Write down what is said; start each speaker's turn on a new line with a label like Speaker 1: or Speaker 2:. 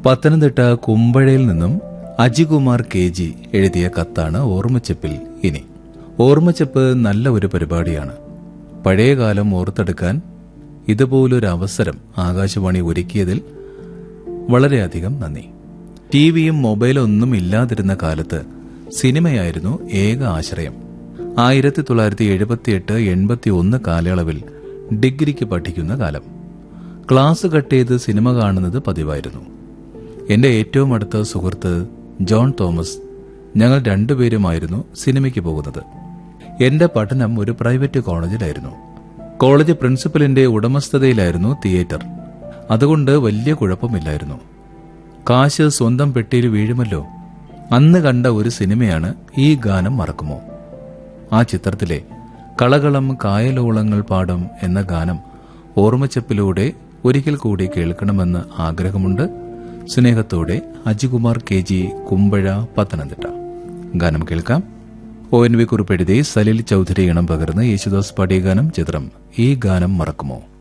Speaker 1: പത്തനംതിട്ട കുമ്പഴയിൽ നിന്നും Ajikumar K G എഴുതിയ കത്താണ് ഓർമ്മച്ചെപ്പിൽ ഇനി ഓർമ്മച്ചെപ്പ് നല്ല ഒരു പരിപാടിയാണ് പഴയകാലം ഓർത്തെടുക്കാൻ ഇതുപോലൊരു അവസരം ആകാശവാണി ഒരുക്കിയതിൽ വളരെയധികം നന്ദി ടിവിയും മൊബൈലും ഒന്നും ഇല്ലാതിരുന്ന കാലത്ത് സിനിമയായിരുന്നു ഏക ആശ്രയം ആയിരത്തി തൊള്ളായിരത്തി എഴുപത്തിയെട്ട് എൺപത്തി ഒന്ന് കാലയളവിൽ ഡിഗ്രിക്ക് പഠിക്കുന്ന കാലം ക്ലാസ് കട്ട് ചെയ്ത് സിനിമ കാണുന്നത് പതിവായിരുന്നു എന്റെ ഏറ്റവും അടുത്ത സുഹൃത്ത് ജോൺ തോമസ് ഞങ്ങൾ രണ്ടുപേരുമായിരുന്നു സിനിമയ്ക്ക് പോകുന്നത് എന്റെ പഠനം ഒരു പ്രൈവറ്റ് കോളേജിലായിരുന്നു കോളേജ് പ്രിൻസിപ്പലിന്റെ ഉടമസ്ഥതയിലായിരുന്നു തിയേറ്റർ അതുകൊണ്ട് വലിയ കുഴപ്പമില്ലായിരുന്നു കാശ് സ്വന്തം പെട്ടിയിൽ വീഴുമല്ലോ അന്ന് കണ്ട ഒരു സിനിമയാണ് ഈ ഗാനം മറക്കുമോ ആ ചിത്രത്തിലെ കളകളം കായലോളങ്ങൾ പാടും എന്ന ഗാനം ഓർമ്മച്ചപ്പിലൂടെ ഒരിക്കൽ കൂടി കേൾക്കണമെന്ന് ആഗ്രഹമുണ്ട് സ്നേഹത്തോടെ അജികുമാർ കെ ജി കുമ്പഴ പത്തനംതിട്ട ഗാനം കേൾക്കാം ഒ എൻ വി കുറിപ്പെഴുതി സലിൽ ചൌധരി ഇണം പകർന്ന് യേശുദാസ് പാടിയ ഗാനം ചിത്രം ഈ ഗാനം മറക്കുമോ